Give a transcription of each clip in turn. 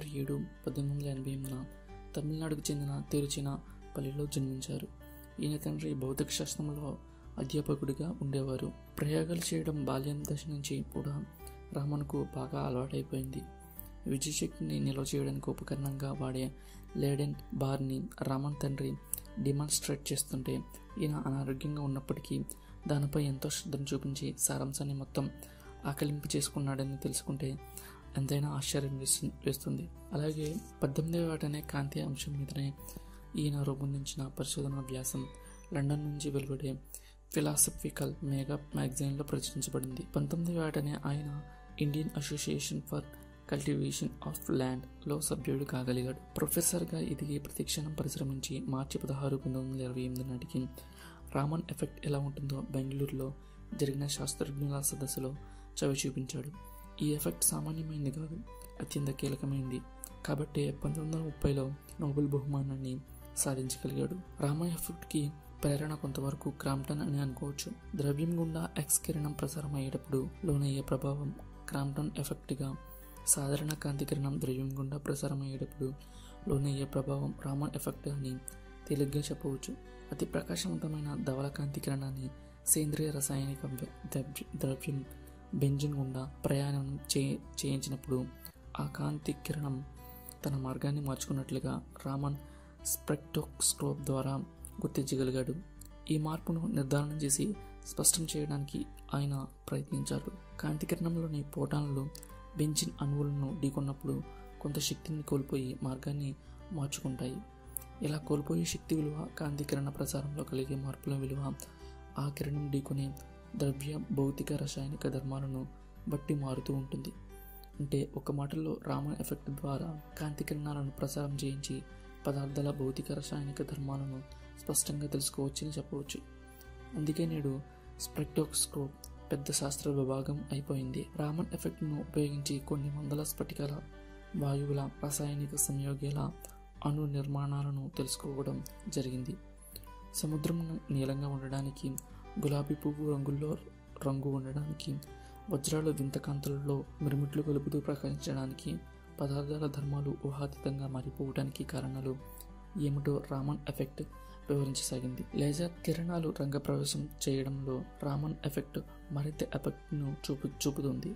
జనవరి ఏడు పద్దెనిమిది వందల ఎనభై ఎనిమిదిన తమిళనాడుకు చెందిన తెరుచిన పల్లిలో జన్మించారు ఈయన తండ్రి భౌతిక శాస్త్రంలో అధ్యాపకుడిగా ఉండేవారు ప్రయోగాలు చేయడం బాల్యం దశ నుంచి కూడా రామన్కు బాగా అలవాటైపోయింది విద్యుశక్తిని నిల్వ చేయడానికి ఉపకరణంగా వాడే లేడెన్ బార్ని రామన్ తండ్రి డిమాన్స్ట్రేట్ చేస్తుంటే ఈయన అనారోగ్యంగా ఉన్నప్పటికీ దానిపై ఎంతో శ్రద్ధను చూపించి సారాంశాన్ని మొత్తం ఆకలింపు చేసుకున్నాడని తెలుసుకుంటే ఎంతైనా ఆశ్చర్యం వేస్తు- వేస్తుంది అలాగే పద్దెనిమిదవ ఏటనే కాంతి అంశం మీదనే ఈయన రూపొందించిన పరిశోధన వ్యాసం లండన్ నుంచి వెలువడే ఫిలాసఫికల్ మేగా మ్యాగజైన్లో ప్రచురించబడింది పంతొమ్మిదవ ఏటనే ఆయన Indian Association for Cultivation of Land లో సభ్యుడు కాగలిగాడు ప్రొఫెసర్గా ఎదిగి ప్రతిక్షణం పరిశ్రమించి మార్చి పదహారు పంతొమ్మిది వందల ఇరవై ఎనిమిది నాటికి రామన్ ఎఫెక్ట్ ఎలా ఉంటుందో బెంగళూరులో జరిగిన శాస్త్రజ్ఞుల సదస్సులో చవి చూపించాడు ఈ ఎఫెక్ట్ సామాన్యమైనది కాదు అత్యంత కీలకమైనది కాబట్టి పంతొమ్మిది వందల ముప్పైలో నోబెల్ బహుమానాన్ని సాధించగలిగాడు రామన్ ఎఫెక్ట్కి ప్రేరణ కొంతవరకు క్రాంప్టన్ అని అనుకోవచ్చు ద్రవ్యం గుండా ఎక్స్ కిరణం ప్రసారం అయ్యేటప్పుడు లోనయ్యే ప్రభావం క్రాంప్టన్ ఎఫెక్ట్గా సాధారణ కాంతి కిరణం ద్రవ్యం గుండా ప్రసారం అయ్యేటప్పుడు లోనయ్యే ప్రభావం రామన్ ఎఫెక్ట్ అని తేలిగ్గా చెప్పవచ్చు అతి ప్రకాశవంతమైన ధవల కాంతి కిరణాన్ని సేంద్రియ రసాయనిక వ్య- ద్రవ్య- ద్రవ్యం బెంజిన్ గుండా ప్రయాణం చే చేయించినప్పుడు ఆ కాంతి కిరణం తన మార్గాన్ని మార్చుకున్నట్లుగా రామన్ స్పెక్టోస్కోప్ ద్వారా గుర్తించగలిగాడు ఈ మార్పును నిర్ధారణ చేసి స్పష్టం చేయడానికి ఆయన ప్రయత్నించారు కాంతి కిరణంలోని పోటాన్లు బెంజిన్ అణువులను ఢీకొన్నప్పుడు కొంత శక్తిని కోల్పోయి మార్గాన్ని మార్చుకుంటాయి ఇలా కోల్పోయే శక్తి విలువ కాంతి కిరణ ప్రసారంలో కలిగే మార్పుల విలువ ఆ కిరణం ఢీకొనే ద్రవ్య భౌతిక రసాయనిక ధర్మాలను బట్టి మారుతూ ఉంటుంది అంటే ఒక మాటలో రామన్ ఎఫెక్ట్ ద్వారా కాంతి కిరణాలను ప్రసారం చేయించి పదార్థాల భౌతిక రసాయనిక ధర్మాలను స్పష్టంగా తెలుసుకోవచ్చని చెప్పవచ్చు అందుకే నేడు స్పెక్టోస్కోప్ పెద్ద శాస్త్ర విభాగం అయిపోయింది రామన్ ఎఫెక్ట్ను ఉపయోగించి కొన్ని వందల స్ఫటికాల వాయువుల రాసాయనిక సంయోగాల అణు నిర్మాణాలను తెలుసుకోవడం జరిగింది సముద్రం నీలంగా ఉండడానికి గులాబీ పువ్వు రంగుల్లో రంగు ఉండడానికి వజ్రాలు వింత కాంతులలో మిరుమిట్లు కలుపుతూ ప్రకాశించడానికి పదార్థాల ధర్మాలు ఊహాతీతంగా మారిపోవడానికి కారణాలు ఏమిటో రామన్ ఎఫెక్ట్ వివరించసాగింది లేజర్ కిరణాలు రంగప్రవేశం చేయడంలో రామన్ ఎఫెక్ట్ మరింత ఎఫెక్ట్ను చూపు చూపుతుంది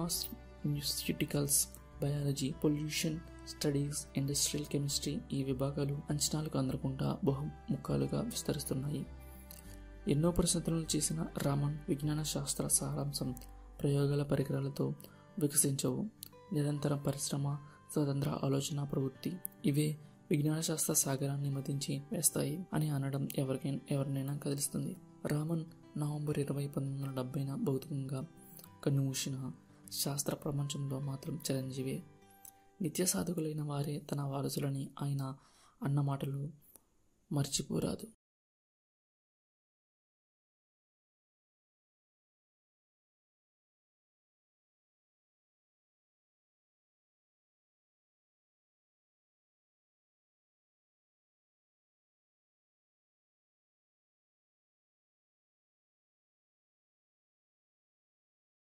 pharmaceuticals biology pollution studies industrial chemistry ఈ విభాగాలు అంచనాలకు అందకుండా బహుముఖాలుగా విస్తరిస్తున్నాయి ఎన్నో పరిశోధనలు చేసిన రామన్ విజ్ఞాన శాస్త్ర సారాంశం ప్రయోగాల పరికరాలతో వికసించవు నిరంతరం పరిశ్రమ స్వతంత్ర ఆలోచన ప్రవృత్తి ఇవే విజ్ఞాన శాస్త్ర సాగరాన్ని మతించి వేస్తాయి అని అనడం ఎవరికైనా ఎవరినైనా కదిలిస్తుంది రామన్ నవంబర్ ఇరవై పంతొమ్మిది వందల డెబ్బైన భౌతికంగా కన్నుమూసిన శాస్త్ర ప్రపంచంలో మాత్రం చిరంజీవే నిత్య సాధకులైన వారే తన వారసులని ఆయన అన్న మాటలు మర్చిపోరాదు